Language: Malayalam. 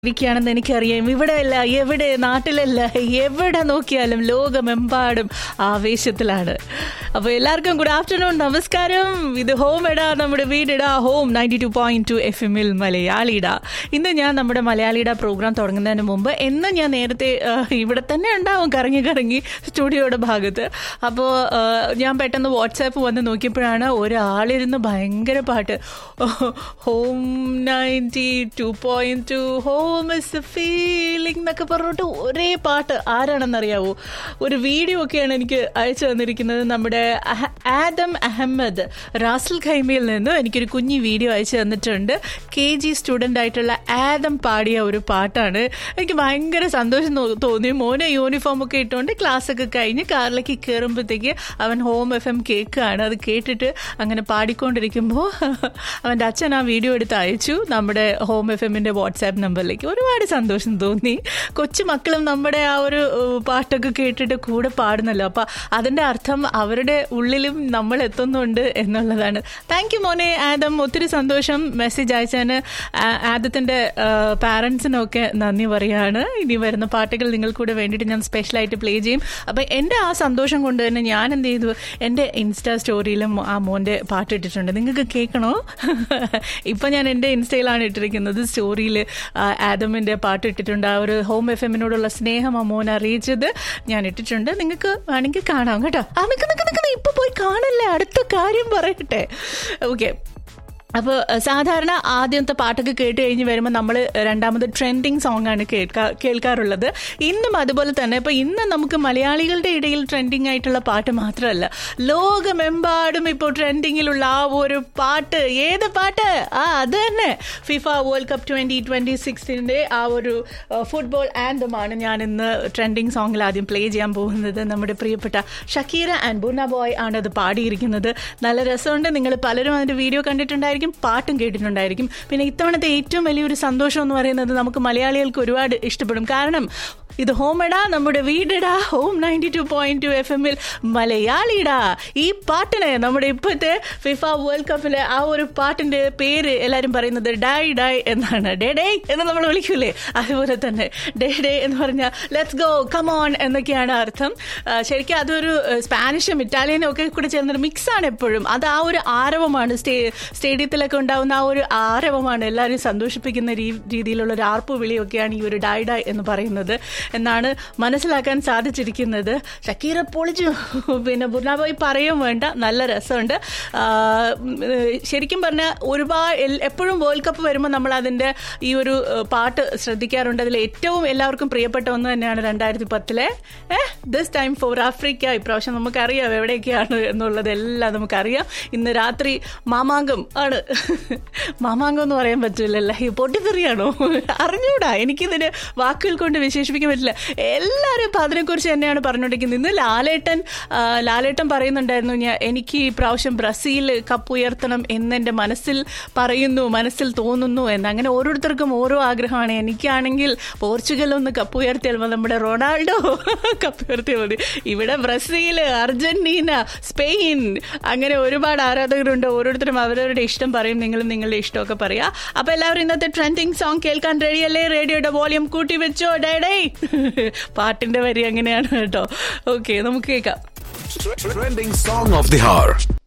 ഇരിക്കുകയാണെന്ന് എനിക്കറിയാം ഇവിടെയല്ല എവിടെ നാട്ടിലല്ല എവിടെ നോക്കിയാലും ലോകമെമ്പാടും ആവേശത്തിലാണ് അപ്പോൾ എല്ലാവർക്കും ഗുഡ് ആഫ്റ്റർനൂൺ നമസ്കാരം ഇത് ഹോം എടാ നമ്മുടെ വീടിടാ home ninety two point two F എമ്മിൽ മലയാളിടാ ഇന്ന് ഞാൻ നമ്മുടെ മലയാളിയുടെ പ്രോഗ്രാം തുടങ്ങുന്നതിന് മുമ്പ് എന്ന് ഞാൻ നേരത്തെ ആ, ഇവിടെ തന്നെ ഉണ്ടാവും കറങ്ങി കറങ്ങി സ്റ്റുഡിയോയുടെ ഭാഗത്ത് അപ്പോൾ ഞാൻ പെട്ടെന്ന് വാട്സാപ്പ് വന്ന് നോക്കിയപ്പോഴാണ് ഒരാളിരുന്ന് ഭയങ്കര പാട്ട് home ninety two point two home is feeling എന്നൊക്കെ പറഞ്ഞിട്ട് ഒരേ പാട്ട് ആരാണെന്നറിയാവോ ഒരു വീഡിയോ ഒക്കെയാണ് എനിക്ക് അയച്ചു തന്നിരിക്കുന്നത് നമ്മുടെ അഹ- ആദം അഹമ്മദ് റാസൽ ഖൈമയിൽ നിന്നും എനിക്കൊരു കുഞ്ഞി വീഡിയോ അയച്ചു തന്നിട്ടുണ്ട് കെ ജി സ്റ്റുഡൻ്റ് ആയിട്ടുള്ള ആദം പാടിയ ഒരു പാട്ടാണ് എനിക്ക് ഭയങ്കര സന്തോഷം തോ- തോന്നി മോനെ യൂണിഫോം ഒക്കെ ഇട്ടുകൊണ്ട് ക്ലാസ് ഒക്കെ കഴിഞ്ഞ് കാറിലേക്ക് കയറുമ്പോഴത്തേക്ക് അവൻ ഹോം എഫ് എം കേൾക്കുകയാണ് അത് കേട്ടിട്ട് അങ്ങനെ പാടിക്കൊണ്ടിരിക്കുമ്പോൾ അവൻ്റെ അച്ഛൻ ആ വീഡിയോ എടുത്ത് അയച്ചു നമ്മുടെ ഹോം എഫ് എമ്മിൻ്റെ വാട്സാപ്പ് നമ്പറിലേക്ക് ഒരുപാട് സന്തോഷം തോന്നി കൊച്ചു മക്കളും നമ്മുടെ ആ ഒരു ഏഹ്, പാട്ടൊക്കെ കേട്ടിട്ട് കൂടെ പാടുന്നല്ലോ അപ്പം അതിൻ്റെ അർത്ഥം അവരുടെ ഉള്ളിലും നമ്മൾ എത്തുന്നുണ്ട് എന്നുള്ളതാണ് താങ്ക് യു മോനെ ആദം ഒത്തിരി സന്തോഷം മെസ്സേജ് അയച്ചതിന് ആ- ആദത്തിൻ്റെ പാരൻസിനൊക്കെ നന്ദി പറയാണ് ഇനി വരുന്ന പാട്ടുകൾ നിങ്ങൾക്ക് കൂടെ വേണ്ടിയിട്ട് ഞാൻ സ്പെഷ്യലായിട്ട് പ്ലേ ചെയ്യും അപ്പം എൻ്റെ ആ സന്തോഷം കൊണ്ട് തന്നെ ഞാൻ എന്ത് ചെയ്തു എൻ്റെ ഇൻസ്റ്റാ സ്റ്റോറിയിലും ആ മോൻ്റെ പാട്ട് ഇട്ടിട്ടുണ്ട് നിങ്ങൾക്ക് കേൾക്കണോ ഇപ്പം ഞാൻ എൻ്റെ ഇൻസ്റ്റയിലാണ് ഇട്ടിരിക്കുന്നത് സ്റ്റോറിയിൽ ആദമിൻ്റെ പാട്ട് ഇട്ടിട്ടുണ്ട് ആ ഒരു ഹോം എഫ് എമ്മിനോടുള്ള സ്നേഹം ആ മോൻ അറിയിച്ചത് ഞാൻ ഇട്ടിട്ടുണ്ട് നിങ്ങൾക്ക് വേണമെങ്കിൽ കാണാം കേട്ടോ ആ നിൽക്ക് നിൽക്ക് നിൽക്കുന്ന ഇപ്പൊ പോയി കാണല്ലേ അടുത്ത കാര്യം പറയട്ടെ ഓക്കെ അപ്പോൾ സാധാരണ ആദ്യത്തെ പാട്ടൊക്കെ കേട്ട് കഴിഞ്ഞ് വരുമ്പോൾ നമ്മൾ രണ്ടാമത് ട്രെൻഡിങ് സോങ് ആണ് കേൾക്കാ കേൾക്കാറുള്ളത് ഇന്നും അതുപോലെ തന്നെ ഇപ്പോൾ ഇന്ന് നമുക്ക് മലയാളികളുടെ ഇടയിൽ ട്രെൻഡിങ് ആയിട്ടുള്ള പാട്ട് മാത്രമല്ല ലോകമെമ്പാടും ഇപ്പോൾ ട്രെൻഡിങ്ങിലുള്ള ആ ഒരു പാട്ട് ഏത് പാട്ട് ആ അത് തന്നെ FIFA world cup twenty twenty സിക്സിന്റെ ആ ഒരു ഫുട്ബോൾ ആൻഡമാണ് ഞാൻ ഇന്ന് ട്രെൻഡിങ് സോങ്ങിൽ ആദ്യം പ്ലേ ചെയ്യാൻ പോകുന്നത് നമ്മുടെ പ്രിയപ്പെട്ട ഷക്കീര ആൻഡ് ബുന ബോയ് ആണ് അത് പാടിയിരിക്കുന്നത് നല്ല രസമുണ്ട് നിങ്ങൾ പലരും അതിന്റെ വീഡിയോ കണ്ടിട്ടുണ്ടായിരിക്കും പാട്ടും കേട്ടിട്ടുണ്ടായിരിക്കും പിന്നെ ഇത്തവണത്തെ ഏറ്റവും വലിയൊരു സന്തോഷം എന്ന് പറയുന്നത് നമുക്ക് മലയാളികൾക്ക് ഒരുപാട് ഇഷ്ടപ്പെടും കാരണം ഇത് ഹോമടാ നമ്മുടെ വീടടാ home ninety two point two F എമ്മിൽ മലയാളിടാ ഈ പാട്ടിന് നമ്മുടെ ഇപ്പോഴത്തെ ഫിഫ വേൾഡ് കപ്പിലെ ആ ഒരു പാട്ടിന്റെ പേര് എല്ലാവരും പറയുന്നത് ഡായ് ഡായ് എന്നാണ് ഡേ ഡേ എന്ന് നമ്മൾ വിളിക്കൂലേ അതുപോലെ തന്നെ ഡേ ഡേ എന്ന് പറഞ്ഞാൽ ലെറ്റ്സ് ഗോ കമോൺ എന്നൊക്കെയാണ് അർത്ഥം ആ, ശരിക്കും അതൊരു ആ, സ്പാനിഷും ഇറ്റാലിയനും ഒക്കെ കൂടെ ചേർന്നൊരു മിക്സാണ് എപ്പോഴും അത് ആ ഒരു ആരവമാണ് സ്റ്റേ സ്റ്റേഡിയത്തിലൊക്കെ ഉണ്ടാവുന്ന ആ ഒരു ആരവമാണ് എല്ലാവരും സന്തോഷിപ്പിക്കുന്ന രീ- രീതിയിലുള്ള ഒരു ആർപ്പു വിളിയൊക്കെയാണ് ഈ ഒരു ഡായ് ഡായ് എന്ന് പറയുന്നത് എന്നാണ് മനസ്സിലാക്കാൻ സാധിച്ചിരിക്കുന്നത് ഷക്കീറ പൊളിച്ചു പിന്നെ ബുർണാബോയ് പറയും വേണ്ട നല്ല രസമുണ്ട് ആ, ഉം, ഏഹ്, ശരിക്കും പറഞ്ഞാൽ ഒരുപാട് എൽ- എപ്പോഴും വേൾഡ് കപ്പ് വരുമ്പോൾ നമ്മൾ അതിൻ്റെ ഈ ഒരു ഏഹ്, പാട്ട് ശ്രദ്ധിക്കാറുണ്ട് അതിൽ ഏറ്റവും എല്ലാവർക്കും പ്രിയപ്പെട്ട ഒന്ന് തന്നെയാണ് രണ്ടായിരത്തി പത്തിലെ ദിസ് ടൈം ഫോർ ആഫ്രിക്ക ഇപ്രാവശ്യം നമുക്കറിയാം എവിടെയൊക്കെയാണ് എന്നുള്ളത് എല്ലാം നമുക്കറിയാം ഇന്ന് രാത്രി മാമാങ്കം ആണ് മാമാങ്കം എന്ന് പറയാൻ പറ്റില്ലല്ലോ ഈ പൊട്ടിത്തെറിയാണോ അറിഞ്ഞൂടാ എനിക്കിതിന് വാക്കുകൾ കൊണ്ട് വിശേഷിപ്പിക്കാൻ പറ്റില്ല എല്ലാവരും ഇപ്പം അതിനെക്കുറിച്ച് തന്നെയാണ് പറഞ്ഞുകൊണ്ടിരിക്കുന്നത് ഇന്ന് ലാലേട്ടൻ ആ, ലാലേട്ടൻ പറയുന്നുണ്ടായിരുന്നു ഞാൻ എനിക്ക് ഈ പ്രാവശ്യം ബ്രസീൽ കപ്പ് ഉയർത്തണം എന്നെൻ്റെ മനസ്സിൽ പറയുന്നു മനസ്സിൽ തോന്നുന്നു എന്ന് അങ്ങനെ ഓരോരുത്തർക്കും ഓരോ ആഗ്രഹമാണ് എനിക്കാണെങ്കിൽ പോർച്ചുഗൽ ഒന്ന് കപ്പ് ഉയർത്തിയാൽ മതി നമ്മുടെ റൊണാൾഡോ കപ്പ് ഉയർത്തിയാൽ മതി ഇവിടെ ബ്രസീൽ അർജന്റീന സ്പെയിൻ അങ്ങനെ ഒരുപാട് ആരാധകരുണ്ട് ഓരോരുത്തരും അവരവരുടെ ഇഷ്ടം പറയും നിങ്ങളും നിങ്ങളുടെ ഇഷ്ടമൊക്കെ പറയാ അപ്പൊ എല്ലാവരും ഇന്നത്തെ ട്രെൻഡിങ് സോങ് കേൾക്കാൻ റെഡിയല്ലേ റേഡിയോയുടെ വോളിയം കൂട്ടി വെച്ചോ ഡേ ഡേ പാട്ടിന്റെ വരി അങ്ങനെയാണ് കേട്ടോ ഓക്കെ നമുക്ക് കേൾക്കാം Trending song of the hour.